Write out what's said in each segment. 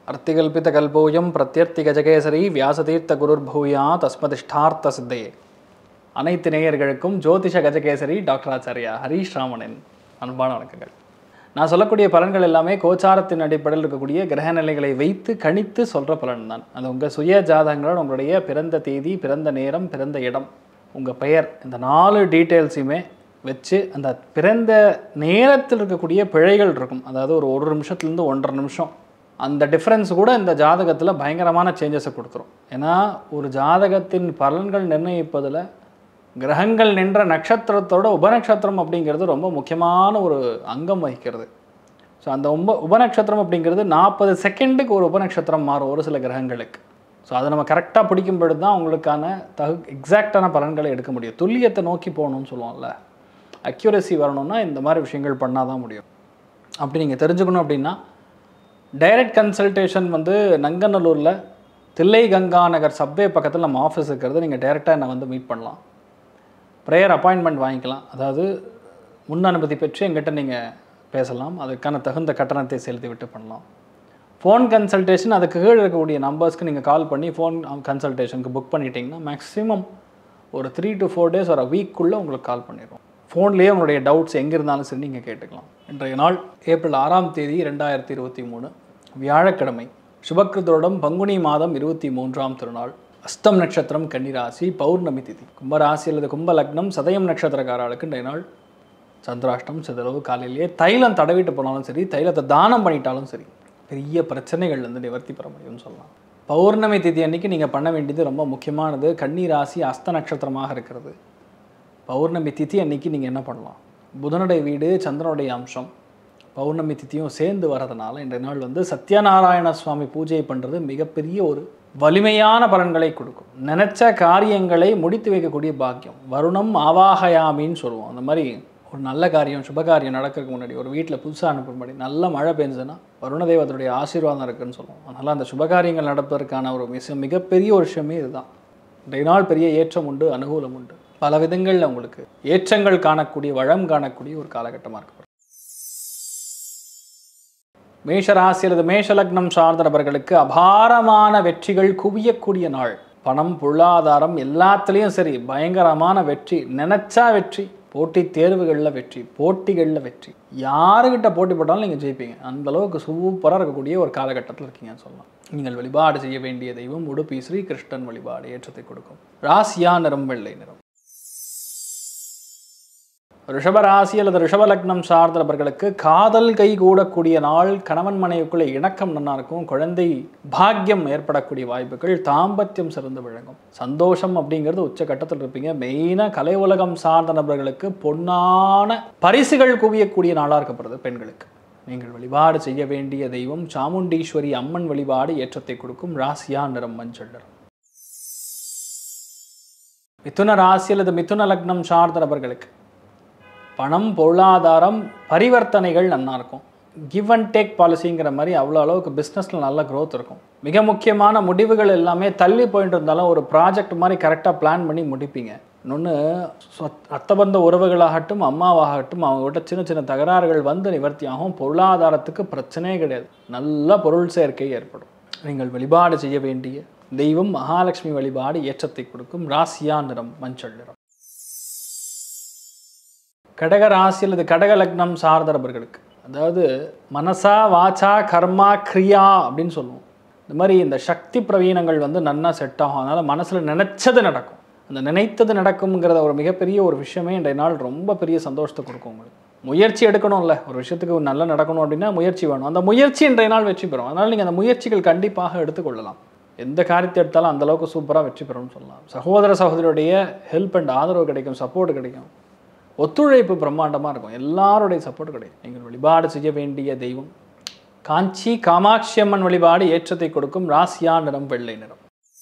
அர்த்திகல்பித கல்போயம் பிரத்யர்த்தி கஜகேசரி வியாசதீர்த்த குருர்பூயா தஸ்மதிஷ்டார்த்த சித்தையே அனைத்து நேயர்களுக்கும் ஜோதிஷ கஜகேசரி டாக்டர் ஆச்சாரியா ஹரீஷ் ராமனின் அன்பான வணக்கங்கள் நான் சொல்லக்கூடிய பலன்கள் எல்லாமே கோச்சாரத்தின் அடிப்படையில் இருக்கக்கூடிய கிரக நிலைகளை வைத்து கணித்து சொல்கிற பலன் தான் அது உங்கள் சுய ஜாதகங்களோட உங்களுடைய பிறந்த தேதி பிறந்த நேரம் பிறந்த இடம் உங்கள் பெயர் இந்த நாலு டீட்டெயில்ஸையுமே வச்சு அந்த பிறந்த நேரத்தில் இருக்கக்கூடிய பிழைகள் இருக்கும் அதாவது ஒரு ஒரு நிமிஷத்துலேருந்து ஒன்றரை நிமிஷம் அந்த டிஃப்ரென்ஸ் கூட இந்த ஜாதகத்தில் பயங்கரமான சேஞ்சஸை கொடுத்துரும் ஏன்னா ஒரு ஜாதகத்தின் பலன்கள் நிர்ணயிப்பதில் கிரகங்கள் நின்ற நட்சத்திரத்தோட உபநட்சத்திரம் அப்படிங்கிறது ரொம்ப முக்கியமான ஒரு அங்கம் வகிக்கிறது ஸோ அந்த உப உபநட்சத்திரம் அப்படிங்கிறது நாற்பது செகண்டுக்கு ஒரு உபநட்சத்திரம் மாறும் ஒரு சில கிரகங்களுக்கு ஸோ அதை நம்ம கரெக்டாக பிடிக்கும் பொழுது தான் உங்களுக்கான தகு எக்ஸாக்டான பலன்களை எடுக்க முடியும் துல்லியத்தை நோக்கி போகணும்னு சொல்லுவோம்ல அக்யூரசி வரணும்னா இந்த மாதிரி விஷயங்கள் பண்ணால் தான் முடியும் அப்படி நீங்கள் தெரிஞ்சுக்கணும் அப்படின்னா டைரக்ட் கன்சல்டேஷன் வந்து நங்கநல்லூரில் தில்லை கங்கா நகர் சப்வே பக்கத்தில் நம்ம ஆஃபீஸ் இருக்கிறது நீங்கள் டைரெக்டாக என்னை வந்து மீட் பண்ணலாம் ப்ரேயர் அப்பாயின்மெண்ட் வாங்கிக்கலாம் அதாவது முன் அனுமதி பெற்று எங்கிட்ட நீங்கள் பேசலாம் அதுக்கான தகுந்த கட்டணத்தை செலுத்தி விட்டு பண்ணலாம் ஃபோன் கன்சல்டேஷன் அதுக்கு கீழே இருக்கக்கூடிய நம்பர்ஸ்க்கு நீங்கள் கால் பண்ணி ஃபோன் கன்சல்டேஷனுக்கு புக் பண்ணிட்டீங்கன்னா மேக்ஸிமம் ஒரு த்ரீ டு ஃபோர் டேஸ் ஒரு வீக்குள்ளே உங்களுக்கு கால் பண்ணிடுவோம் ஃபோன்லேயே உங்களுடைய டவுட்ஸ் எங்கே இருந்தாலும் சரி நீங்கள் கேட்டுக்கலாம் இன்றைய நாள் ஏப்ரல் ஆறாம் தேதி ரெண்டாயிரத்தி இருபத்தி மூணு வியாழக்கிழமை சுபக்கிருதோடம் பங்குனி மாதம் இருபத்தி மூன்றாம் திருநாள் அஸ்தம் நட்சத்திரம் கன்னிராசி பௌர்ணமி திதி கும்பராசி அல்லது கும்ப லக்னம் சதயம் நட்சத்திரக்காரர்களுக்கு இன்றைய நாள் சந்திராஷ்டம் சிதறவு காலையிலேயே தைலம் தடவிட்டு போனாலும் சரி தைலத்தை தானம் பண்ணிட்டாலும் சரி பெரிய பிரச்சனைகள் வந்து நிவர்த்தி பெற முடியும்னு சொல்லலாம் பௌர்ணமி திதி அன்னைக்கு நீங்கள் பண்ண வேண்டியது ரொம்ப முக்கியமானது கன்னி ராசி அஸ்த நட்சத்திரமாக இருக்கிறது பௌர்ணமி திதி அன்னைக்கு நீங்கள் என்ன பண்ணலாம் புதனுடைய வீடு சந்திரனுடைய அம்சம் பௌர்ணமி திதியும் சேர்ந்து வரதுனால இன்றைய நாள் வந்து சத்யநாராயண சுவாமி பூஜை பண்ணுறது மிகப்பெரிய ஒரு வலிமையான பலன்களை கொடுக்கும் நினச்ச காரியங்களை முடித்து வைக்கக்கூடிய பாக்கியம் வருணம் ஆவாகயாமின்னு சொல்லுவோம் அந்த மாதிரி ஒரு நல்ல காரியம் சுப காரியம் நடக்கிறதுக்கு முன்னாடி ஒரு வீட்டில் புதுசாக அனுப்புற முன்னாடி நல்ல மழை பெஞ்சதுன்னா வருணதேவதனுடைய ஆசீர்வாதம் இருக்குன்னு சொல்லுவோம் அதனால் அந்த சுபகாரியங்கள் நடப்பதற்கான ஒரு மிக மிகப்பெரிய ஒரு விஷயமே இதுதான் இன்றைய நாள் பெரிய ஏற்றம் உண்டு அனுகூலம் உண்டு பல விதங்களில் உங்களுக்கு ஏற்றங்கள் காணக்கூடிய வளம் காணக்கூடிய ஒரு காலகட்டமாக இருக்கு மேஷ ராசி அல்லது மேஷ லக்னம் சார்ந்த நபர்களுக்கு அபாரமான வெற்றிகள் குவியக்கூடிய நாள் பணம் பொருளாதாரம் எல்லாத்துலேயும் சரி பயங்கரமான வெற்றி நினைச்சா வெற்றி போட்டித் தேர்வுகளில் வெற்றி போட்டிகளில் வெற்றி யாருக்கிட்ட போட்டி போட்டாலும் நீங்கள் ஜெயிப்பீங்க அந்த அளவுக்கு சூப்பராக இருக்கக்கூடிய ஒரு காலகட்டத்தில் இருக்கீங்கன்னு சொல்லலாம் நீங்கள் வழிபாடு செய்ய வேண்டிய தெய்வம் உடுப்பி ஸ்ரீ கிருஷ்ணன் வழிபாடு ஏற்றத்தை கொடுக்கும் ராசியா நிறம் வெள்ளை நிறம் ரிஷபராசி அல்லது ரிஷப லக்னம் சார்ந்த நபர்களுக்கு காதல் கை கூடக்கூடிய நாள் கணவன் மனைவிக்குள்ள இணக்கம் நல்லா இருக்கும் குழந்தை பாக்கியம் ஏற்படக்கூடிய வாய்ப்புகள் தாம்பத்தியம் சிறந்து விளங்கும் சந்தோஷம் அப்படிங்கிறது உச்ச கட்டத்தில் இருப்பீங்க மெயினாக கலை உலகம் சார்ந்த நபர்களுக்கு பொன்னான பரிசுகள் குவியக்கூடிய நாளாக இருக்கப்படுது பெண்களுக்கு நீங்கள் வழிபாடு செய்ய வேண்டிய தெய்வம் சாமுண்டீஸ்வரி அம்மன் வழிபாடு ஏற்றத்தை கொடுக்கும் ராசியா நிறம் மஞ்சள் நிறம் மிதுன ராசி அல்லது மிதுன லக்னம் சார்ந்த நபர்களுக்கு பணம் பொருளாதாரம் பரிவர்த்தனைகள் நல்லா இருக்கும் கிவ் அண்ட் டேக் பாலிசிங்கிற மாதிரி அவ்வளோ அளவுக்கு பிஸ்னஸில் நல்ல க்ரோத் இருக்கும் மிக முக்கியமான முடிவுகள் எல்லாமே தள்ளி போயிட்டு இருந்தாலும் ஒரு ப்ராஜெக்ட் மாதிரி கரெக்டாக பிளான் பண்ணி முடிப்பீங்க இன்னொன்று அத்தபந்த உறவுகளாகட்டும் அம்மாவாகட்டும் அவங்ககிட்ட சின்ன சின்ன தகராறுகள் வந்து நிவர்த்தியாகும் பொருளாதாரத்துக்கு பிரச்சனையே கிடையாது நல்ல பொருள் சேர்க்கை ஏற்படும் நீங்கள் வழிபாடு செய்ய வேண்டிய தெய்வம் மகாலட்சுமி வழிபாடு ஏற்றத்தை கொடுக்கும் ராசியா நிறம் மஞ்சள் நிறம் கடக ராசி அல்லது கடக லக்னம் சார்ந்த நபர்களுக்கு அதாவது மனசா வாச்சா கர்மா கிரியா அப்படின்னு சொல்லுவோம் இந்த மாதிரி இந்த சக்தி பிரவீனங்கள் வந்து நன்னா செட் ஆகும் அதனால் மனசில் நினைச்சது நடக்கும் அந்த நினைத்தது நடக்கும்ங்கிறத ஒரு மிகப்பெரிய ஒரு விஷயமே இன்றைய நாள் ரொம்ப பெரிய சந்தோஷத்தை கொடுக்கும் உங்களுக்கு முயற்சி எடுக்கணும்ல ஒரு விஷயத்துக்கு நல்லா நடக்கணும் அப்படின்னா முயற்சி வேணும் அந்த முயற்சி இன்றைய நாள் வெற்றி பெறும் அதனால் நீங்கள் அந்த முயற்சிகள் கண்டிப்பாக எடுத்துக்கொள்ளலாம் எந்த காரியத்தை எடுத்தாலும் அந்த அளவுக்கு சூப்பராக வெற்றி பெறும்னு சொல்லலாம் சகோதர சகோதரியுடைய ஹெல்ப் அண்ட் ஆதரவு கிடைக்கும் சப்போர்ட் கிடைக்கும் ஒத்துழைப்பு பிரம்மாண்டமாக இருக்கும் எல்லாருடைய சப்போர்ட் கிடைக்கும் நீங்கள் வழிபாடு செய்ய வேண்டிய தெய்வம் காஞ்சி காமாட்சி அம்மன் வழிபாடு ஏற்றத்தை கொடுக்கும் ராசியா நிறம் வெள்ளை நிறம்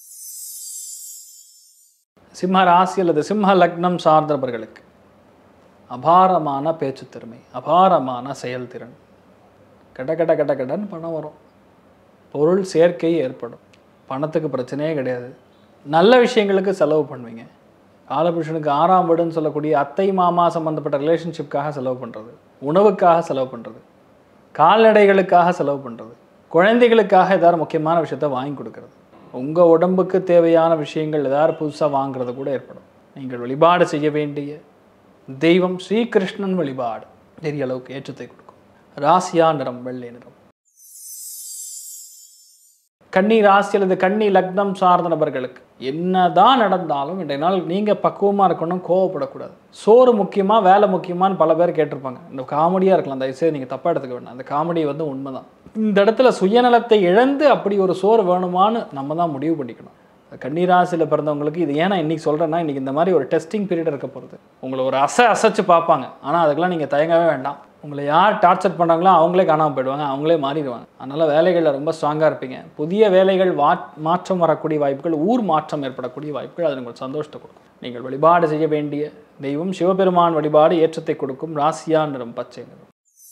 சிம்ம ராசி அல்லது சிம்ம லக்னம் சார்ந்தவர்களுக்கு அபாரமான பேச்சு திறமை அபாரமான செயல்திறன் கட கட கட கடன்னு பணம் வரும் பொருள் சேர்க்கை ஏற்படும் பணத்துக்கு பிரச்சனையே கிடையாது நல்ல விஷயங்களுக்கு செலவு பண்ணுவீங்க காலபுருஷனுக்கு ஆறாம் வீடுன்னு சொல்லக்கூடிய அத்தை மாமா சம்மந்தப்பட்ட ரிலேஷன்ஷிப்காக செலவு பண்ணுறது உணவுக்காக செலவு பண்ணுறது கால்நடைகளுக்காக செலவு பண்ணுறது குழந்தைகளுக்காக ஏதாவது முக்கியமான விஷயத்த வாங்கி கொடுக்கறது உங்கள் உடம்புக்கு தேவையான விஷயங்கள் ஏதாவது புதுசாக வாங்குறது கூட ஏற்படும் நீங்கள் வழிபாடு செய்ய வேண்டிய தெய்வம் ஸ்ரீகிருஷ்ணன் வழிபாடு பெரிய அளவுக்கு ஏற்றத்தை கொடுக்கும் ராசியா நிறம் வெள்ளை நிறம் கன்னி ராசி அல்லது கன்னி லக்னம் சார்ந்த நபர்களுக்கு என்னதான் நடந்தாலும் இன்றைய நாள் நீங்கள் பக்குவமாக இருக்கணும் கோவப்படக்கூடாது சோறு முக்கியமா வேலை முக்கியமான்னு பல பேர் கேட்டிருப்பாங்க இந்த காமெடியாக இருக்கலாம் தயவுசெய்து நீங்கள் தப்பாக எடுத்துக்க வேண்டாம் அந்த காமெடி வந்து உண்மைதான் இந்த இடத்துல சுயநலத்தை இழந்து அப்படி ஒரு சோறு வேணுமான்னு நம்ம தான் முடிவு பண்ணிக்கணும் கன்னிராசியில் பிறந்தவங்களுக்கு இது ஏன்னா இன்னைக்கு சொல்கிறேன்னா இன்னைக்கு இந்த மாதிரி ஒரு டெஸ்டிங் பீரியட் இருக்க போகிறது உங்களை ஒரு அசை அசைச்சு பார்ப்பாங்க ஆனால் அதுக்கெல்லாம் நீங்கள் தயங்கவே வேண்டாம் உங்களை யார் டார்ச்சர் பண்ணுறாங்களோ அவங்களே காணாமல் போயிடுவாங்க அவங்களே மாறிடுவாங்க அதனால் வேலைகளில் ரொம்ப ஸ்ட்ராங்காக இருப்பீங்க புதிய வேலைகள் வா மாற்றம் வரக்கூடிய வாய்ப்புகள் ஊர் மாற்றம் ஏற்படக்கூடிய வாய்ப்புகள் அது உங்களுக்கு சந்தோஷத்தை கொடுக்கும் நீங்கள் வழிபாடு செய்ய வேண்டிய தெய்வம் சிவபெருமான் வழிபாடு ஏற்றத்தை கொடுக்கும் ராசியா நிறம் பச்சை நிறம்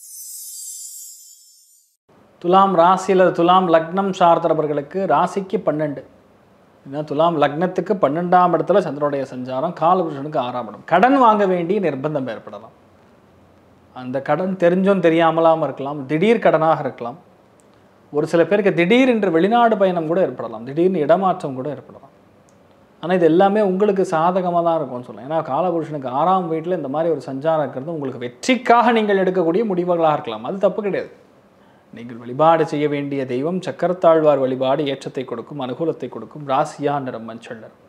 துலாம் ராசி அல்லது துலாம் லக்னம் சார்ந்தவர்களுக்கு ராசிக்கு பன்னெண்டு ஏன்னா துலாம் லக்னத்துக்கு பன்னெண்டாம் இடத்துல சந்திரனுடைய சஞ்சாரம் காலபுருஷனுக்கு ஆறாம் இடம் கடன் வாங்க வேண்டிய நிர்பந்தம் ஏற்படலாம் அந்த கடன் தெரிஞ்சும் தெரியாமலாமல் இருக்கலாம் திடீர் கடனாக இருக்கலாம் ஒரு சில பேருக்கு திடீர் என்று வெளிநாடு பயணம் கூட ஏற்படலாம் திடீர்னு இடமாற்றம் கூட ஏற்படலாம் ஆனால் இது எல்லாமே உங்களுக்கு சாதகமாக தான் இருக்கும்னு சொல்லலாம் ஏன்னா காலபுருஷனுக்கு ஆறாம் வீட்டில் இந்த மாதிரி ஒரு சஞ்சாரம் இருக்கிறது உங்களுக்கு வெற்றிக்காக நீங்கள் எடுக்கக்கூடிய முடிவுகளாக இருக்கலாம் அது தப்பு கிடையாது நீங்கள் வழிபாடு செய்ய வேண்டிய தெய்வம் சக்கரத்தாழ்வார் வழிபாடு ஏற்றத்தை கொடுக்கும் அனுகூலத்தை கொடுக்கும் ராசியா நிறம் மஞ்சள் நிறம்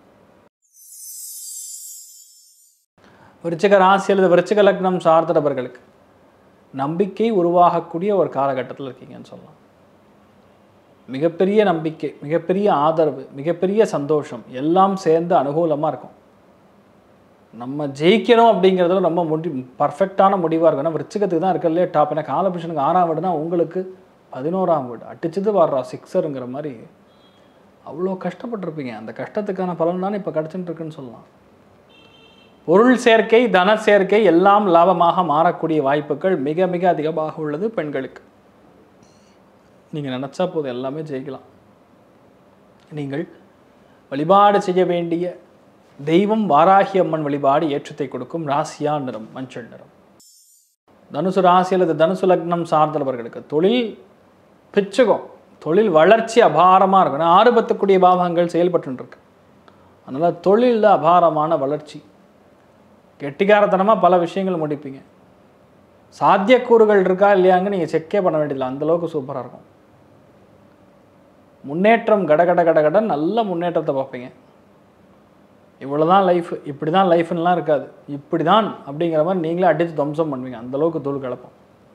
விருச்சிக ராசி அல்லது விருச்சிக லக்னம் சார்ந்தவர்களுக்கு நம்பிக்கை உருவாகக்கூடிய ஒரு காலகட்டத்தில் இருக்கீங்கன்னு சொல்லலாம் மிகப்பெரிய நம்பிக்கை மிகப்பெரிய ஆதரவு மிகப்பெரிய சந்தோஷம் எல்லாம் சேர்ந்து அனுகூலமாக இருக்கும் நம்ம ஜெயிக்கணும் அப்படிங்கிறதுல ரொம்ப முடி பர்ஃபெக்டான முடிவாக இருக்கும் ஏன்னா விருச்சிகத்துக்கு தான் இருக்கிறதுலே டாப் ஏன்னா காலபுருஷனுக்கு ஆறாம் வீடுனா உங்களுக்கு பதினோராம் வீடு அடிச்சது வர்றா சிக்ஸருங்கிற மாதிரி அவ்வளோ கஷ்டப்பட்டிருப்பீங்க அந்த கஷ்டத்துக்கான பலன் தானே இப்போ கிடச்சிட்டு இருக்குன்னு சொல்லலாம் பொருள் சேர்க்கை தன சேர்க்கை எல்லாம் லாபமாக மாறக்கூடிய வாய்ப்புகள் மிக மிக அதிகமாக உள்ளது பெண்களுக்கு நீங்கள் நினச்சா போதும் எல்லாமே ஜெயிக்கலாம் நீங்கள் வழிபாடு செய்ய வேண்டிய தெய்வம் வாராகி அம்மன் வழிபாடு ஏற்றத்தை கொடுக்கும் ராசியா நிறம் மஞ்சள் நிறம் தனுசு ராசி அல்லது தனுசு லக்னம் சார்ந்தவர்களுக்கு தொழில் பிச்சுகம் தொழில் வளர்ச்சி அபாரமாக இருக்கும் ஏன்னா ஆறுபத்துக்குடிய பாவங்கள் செயல்பட்டு இருக்கு அதனால் தொழிலில் அபாரமான வளர்ச்சி கெட்டிக்காரத்தனமாக பல விஷயங்கள் முடிப்பீங்க சாத்தியக்கூறுகள் இருக்கா இல்லையாங்க நீங்கள் செக்கே பண்ண வேண்டியதில்லை அந்தளவுக்கு சூப்பராக இருக்கும் முன்னேற்றம் கட கட கட கட நல்ல முன்னேற்றத்தை பார்ப்பீங்க இவ்வளோ தான் லைஃப் இப்படி தான் லைஃப்லாம் இருக்காது இப்படி தான் அப்படிங்கிற மாதிரி நீங்களே அடித்து துவம்சம் பண்ணுவீங்க அந்தளவுக்கு தூள் கலப்போம்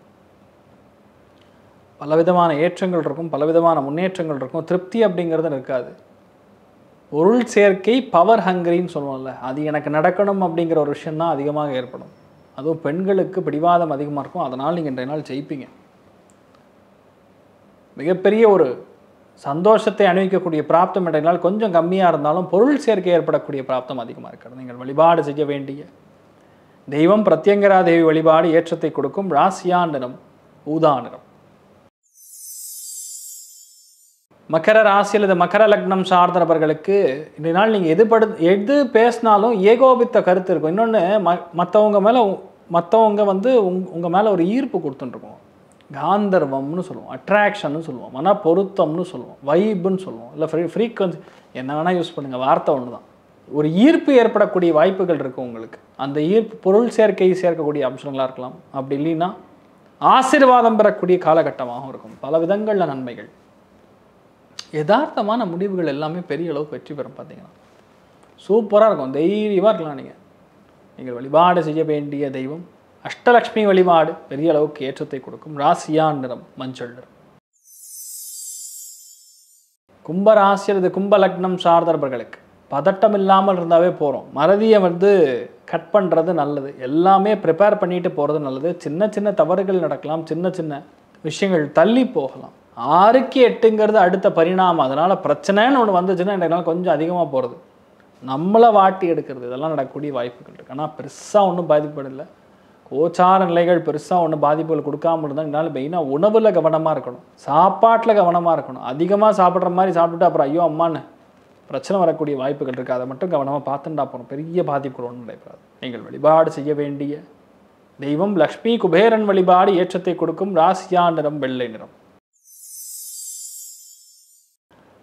பலவிதமான ஏற்றங்கள் இருக்கும் பலவிதமான முன்னேற்றங்கள் இருக்கும் திருப்தி அப்படிங்கிறது இருக்காது பொருள் சேர்க்கை பவர் ஹங்கரின்னு சொல்லுவோம்ல அது எனக்கு நடக்கணும் அப்படிங்கிற ஒரு விஷயம் தான் அதிகமாக ஏற்படும் அதுவும் பெண்களுக்கு பிடிவாதம் அதிகமாக இருக்கும் அதனால் நீங்கள் இன்றைய நாள் ஜெயிப்பீங்க மிகப்பெரிய ஒரு சந்தோஷத்தை அணிவிக்கக்கூடிய பிராப்தம் இன்றைய நாள் கொஞ்சம் கம்மியாக இருந்தாலும் பொருள் சேர்க்கை ஏற்படக்கூடிய பிராப்தம் அதிகமாக இருக்கிறது நீங்கள் வழிபாடு செய்ய வேண்டிய தெய்வம் பிரத்யங்கரா தேவி வழிபாடு ஏற்றத்தை கொடுக்கும் ராசியா நிறம் ஊதா நிறம் மகர ராசி அல்லது மகர லக்னம் சார்ந்த நபர்களுக்கு இன்றைய நாள் நீங்கள் எது படு எது பேசினாலும் ஏகோபித்த கருத்து இருக்கும் இன்னொன்று ம மற்றவங்க மேலே மற்றவங்க வந்து உங் உங்கள் மேலே ஒரு ஈர்ப்பு கொடுத்துட்டுருக்கோம் காந்தர்வம்னு சொல்லுவோம் அட்ராக்ஷன்னு சொல்லுவோம் மன பொருத்தம்னு சொல்லுவோம் வைப்புன்னு சொல்லுவோம் இல்லை ஃப்ரீ ஃப்ரீக்வன்சி என்ன வேணால் யூஸ் பண்ணுங்கள் வார்த்தை ஒன்று தான் ஒரு ஈர்ப்பு ஏற்படக்கூடிய வாய்ப்புகள் இருக்கும் உங்களுக்கு அந்த ஈர்ப்பு பொருள் சேர்க்கை சேர்க்கக்கூடிய அம்சங்களாக இருக்கலாம் அப்படி இல்லைன்னா ஆசீர்வாதம் பெறக்கூடிய காலகட்டமாகவும் இருக்கும் பல விதங்களில் நன்மைகள் யதார்த்தமான முடிவுகள் எல்லாமே பெரிய அளவுக்கு வெற்றி பெறும் பார்த்தீங்கன்னா சூப்பராக இருக்கும் தைரியமாக இருக்கலாம் நீங்கள் நீங்கள் வழிபாடு செய்ய வேண்டிய தெய்வம் அஷ்டலக்ஷ்மி வழிபாடு பெரிய அளவுக்கு ஏற்றத்தை கொடுக்கும் ராசியா நிறம் மஞ்சள் நிறம் கும்ப ராசி அல்லது கும்ப லக்னம் சார்ந்தவர்களுக்கு பதட்டம் இல்லாமல் இருந்தாவே போகிறோம் மறதியை வந்து கட் பண்ணுறது நல்லது எல்லாமே ப்ரிப்பேர் பண்ணிட்டு போகிறது நல்லது சின்ன சின்ன தவறுகள் நடக்கலாம் சின்ன சின்ன விஷயங்கள் தள்ளி போகலாம் ஆறுக்கு எட்டுங்கிறது அடுத்த பரிணாமம் அதனால் பிரச்சனைன்னு ஒன்று வந்துச்சுன்னா என்னால் கொஞ்சம் அதிகமாக போகிறது நம்மளை வாட்டி எடுக்கிறது இதெல்லாம் நடக்கக்கூடிய வாய்ப்புகள் இருக்குது ஆனால் பெருசாக ஒன்றும் பாதிப்படலை கோச்சார நிலைகள் பெருசாக ஒன்றும் பாதிப்புகள் கொடுக்காம இருந்தால் என்னால் மெயினாக உணவில் கவனமாக இருக்கணும் சாப்பாட்டில் கவனமாக இருக்கணும் அதிகமாக சாப்பிட்ற மாதிரி சாப்பிட்டுட்டு அப்புறம் ஐயோ அம்மான்னு பிரச்சனை வரக்கூடிய வாய்ப்புகள் இருக்குது அதை மட்டும் கவனமாக பார்த்துட்டா போகிறோம் பெரிய பாதிப்புகள் ஒன்றும் நடைபெறாது நீங்கள் வழிபாடு செய்ய வேண்டிய தெய்வம் லக்ஷ்மி குபேரன் வழிபாடு ஏற்றத்தை கொடுக்கும் ராசியா நிறம் வெள்ளை நிறம்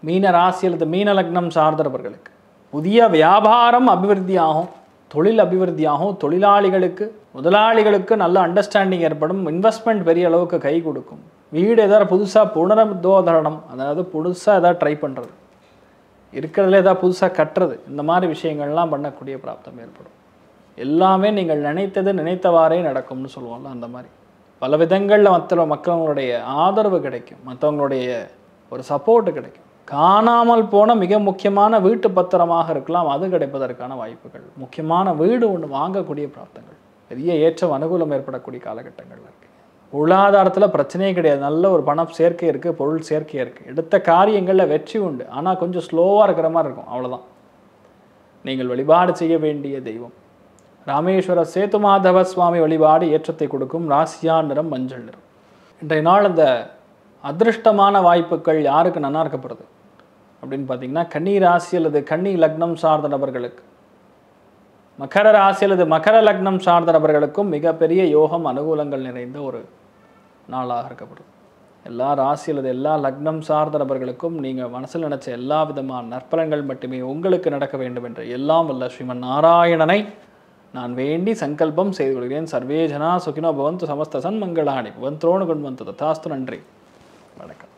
மீன ராசி அல்லது மீன லக்னம் சார்ந்தவர்களுக்கு புதிய வியாபாரம் அபிவிருத்தியாகும் தொழில் அபிவிருத்தியாகும் தொழிலாளிகளுக்கு முதலாளிகளுக்கு நல்ல அண்டர்ஸ்டாண்டிங் ஏற்படும் இன்வெஸ்ட்மெண்ட் பெரிய அளவுக்கு கை கொடுக்கும் வீடு ஏதாவது புதுசாக புனரதோதரணம் அதாவது புதுசாக ஏதாவது ட்ரை பண்ணுறது இருக்கிறதுல ஏதாவது புதுசாக கட்டுறது இந்த மாதிரி விஷயங்கள்லாம் பண்ணக்கூடிய பிராப்தம் ஏற்படும் எல்லாமே நீங்கள் நினைத்தது நினைத்தவாறே நடக்கும்னு சொல்லுவோம்ல அந்த மாதிரி பல விதங்களில் மற்ற மக்களுடைய ஆதரவு கிடைக்கும் மற்றவங்களுடைய ஒரு சப்போர்ட் கிடைக்கும் காணாமல் போன மிக முக்கியமான வீட்டு பத்திரமாக இருக்கலாம் அது கிடைப்பதற்கான வாய்ப்புகள் முக்கியமான வீடு ஒன்று வாங்கக்கூடிய பிராப்தங்கள் பெரிய ஏற்றம் அனுகூலம் ஏற்படக்கூடிய காலகட்டங்கள்ல இருக்கு பொருளாதாரத்தில் பிரச்சனையே கிடையாது நல்ல ஒரு பணம் சேர்க்கை இருக்குது பொருள் சேர்க்கை இருக்குது எடுத்த காரியங்களில் வெற்றி உண்டு ஆனால் கொஞ்சம் ஸ்லோவாக இருக்கிற மாதிரி இருக்கும் அவ்வளவுதான் நீங்கள் வழிபாடு செய்ய வேண்டிய தெய்வம் ராமேஸ்வர சேதுமாதவ சுவாமி வழிபாடு ஏற்றத்தை கொடுக்கும் ராசியா நிறம் மஞ்சள் நிறம் இன்றைய நாள் அந்த அதிருஷ்டமான வாய்ப்புகள் யாருக்கு நன்னா இருக்கப்படுது அப்படின்னு பார்த்தீங்கன்னா கன்னி ராசி அல்லது கன்னி லக்னம் சார்ந்த நபர்களுக்கு மகர ராசி அல்லது மகர லக்னம் சார்ந்த நபர்களுக்கும் மிகப்பெரிய யோகம் அனுகூலங்கள் நிறைந்த ஒரு நாளாக இருக்கப்படுது எல்லா ராசி அல்லது எல்லா லக்னம் சார்ந்த நபர்களுக்கும் நீங்கள் மனசில் நினைச்ச எல்லா விதமான நற்பலன்கள் மட்டுமே உங்களுக்கு நடக்க வேண்டும் என்று எல்லாம் வல்ல ஸ்ரீமன் நாராயணனை நான் வேண்டி சங்கல்பம் செய்து கொள்கிறேன் சர்வே ஜனா சுகினோ பவந்து சமஸ்த சன்மங்களாணி பவந்தோணு கொண்டு வந்து ததாஸ்து நன்றி வணக்கம்